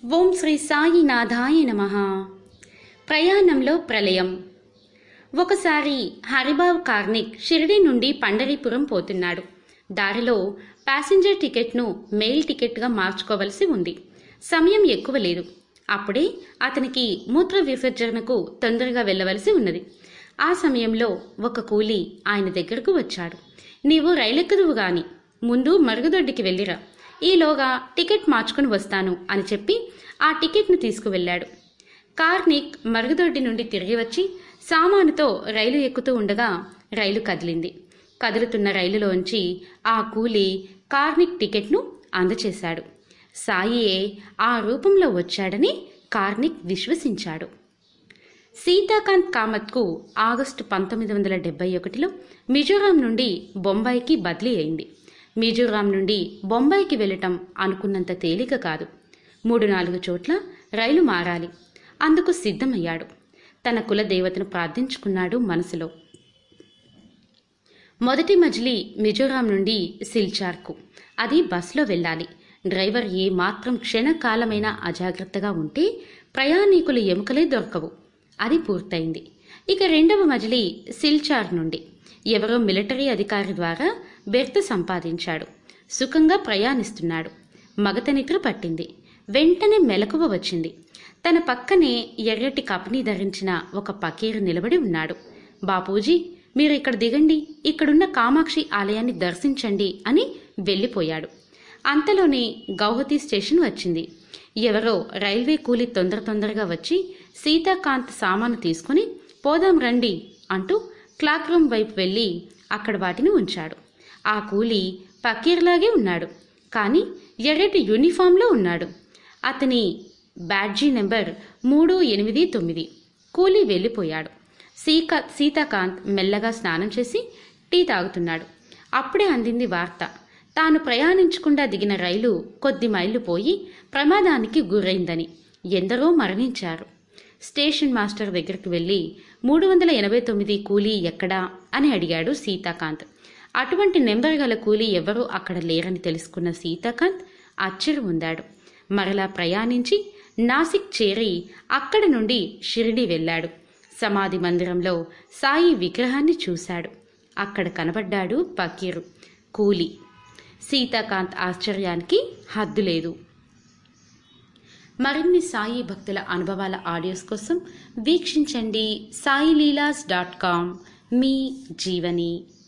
ఓం శ్రీ సాయినాథాయ నమ ప్రయాణంలో ప్రళయం ఒకసారి హరిబాబు కార్నిక్ షిరిడి నుండి పండరీపురం పోతున్నాడు దారిలో ప్యాసింజర్ టికెట్ను మెయిల్ టికెట్గా మార్చుకోవలసి ఉంది సమయం ఎక్కువ లేదు అప్పుడే అతనికి మూత్ర విసర్జనకు తొందరగా వెళ్ళవలసి ఉన్నది ఆ సమయంలో ఒక కూలి ఆయన దగ్గరకు వచ్చాడు నీవు రైలెక్కదువు గాని ముందు మరుగుదొడ్డికి వెళ్ళిరా ఈలోగా టికెట్ మార్చుకుని వస్తాను అని చెప్పి ఆ టికెట్ను తీసుకువెళ్ళాడు కార్నిక్ మరుగుదొడ్డి నుండి తిరిగి వచ్చి సామానుతో రైలు ఎక్కుతూ ఉండగా రైలు కదిలింది కదులుతున్న రైలులోంచి ఆ కూలి కార్నిక్ టికెట్ను అందచేశాడు సాయియే ఆ రూపంలో వచ్చాడని కార్నిక్ విశ్వసించాడు సీతాకాంత్ కామత్కు ఆగస్టు పంతొమ్మిది వందల డెబ్బై ఒకటిలో మిజోరాం నుండి బొంబాయికి బదిలీ అయింది మిజోరాం నుండి బొంబాయికి వెళ్ళటం అనుకున్నంత తేలిక కాదు మూడు నాలుగు చోట్ల రైలు మారాలి అందుకు సిద్ధమయ్యాడు తన కుల దేవతను ప్రార్థించుకున్నాడు మనసులో మొదటి మజిలీ మిజోరాం నుండి సిల్చార్కు అది బస్లో వెళ్ళాలి డ్రైవర్ ఏ మాత్రం క్షణకాలమైనా అజాగ్రత్తగా ఉంటే ప్రయాణికులు ఎముకలే దొరకవు అది పూర్తయింది ఇక రెండవ మజిలీ సిల్చార్ నుండి ఎవరో మిలిటరీ అధికారి ద్వారా బెర్త్ సంపాదించాడు సుఖంగా ప్రయాణిస్తున్నాడు మగత నిద్ర పట్టింది వెంటనే మెలకువ వచ్చింది తన పక్కనే ఎర్రటి కపని ధరించిన ఒక పకీరు నిలబడి ఉన్నాడు బాపూజీ మీరు ఇక్కడ దిగండి ఇక్కడున్న కామాక్షి ఆలయాన్ని దర్శించండి అని వెళ్ళిపోయాడు అంతలోనే గౌహతి స్టేషన్ వచ్చింది ఎవరో రైల్వే కూలి తొందర తొందరగా వచ్చి సీతాకాంత్ సామాను తీసుకుని పోదాం రండి అంటూ క్లాక్ రూమ్ వైపు వెళ్ళి అక్కడ వాటిని ఉంచాడు ఆ కూలి పకీర్లాగే ఉన్నాడు కానీ ఎర్రటి యూనిఫామ్లో ఉన్నాడు అతని బ్యాడ్జీ నెంబర్ మూడు ఎనిమిది తొమ్మిది కూలీ వెళ్ళిపోయాడు సీకా సీతాకాంత్ మెల్లగా స్నానం చేసి టీ తాగుతున్నాడు అప్పుడే అందింది వార్త తాను ప్రయాణించకుండా దిగిన రైలు కొద్ది మైళ్ళు పోయి ప్రమాదానికి గురైందని ఎందరో మరణించారు స్టేషన్ మాస్టర్ దగ్గరికి వెళ్ళి మూడు వందల ఎనభై తొమ్మిది కూలీ ఎక్కడా అని అడిగాడు సీతాకాంత్ అటువంటి నెంబర్ గల కూలీ ఎవరూ అక్కడ లేరని తెలుసుకున్న సీతాకాంత్ ఆశ్చర్యం ఉందాడు మరలా ప్రయాణించి నాసిక్ చేరి అక్కడి నుండి షిరిడి వెళ్ళాడు సమాధి మందిరంలో సాయి విగ్రహాన్ని చూశాడు అక్కడ కనబడ్డాడు పకీరు కూలి సీతాకాంత్ ఆశ్చర్యానికి హద్దు లేదు మరిన్ని సాయి భక్తుల అనుభవాల ఆడియోస్ కోసం వీక్షించండి సాయిలీలాస్ డాట్ కామ్ మీ జీవని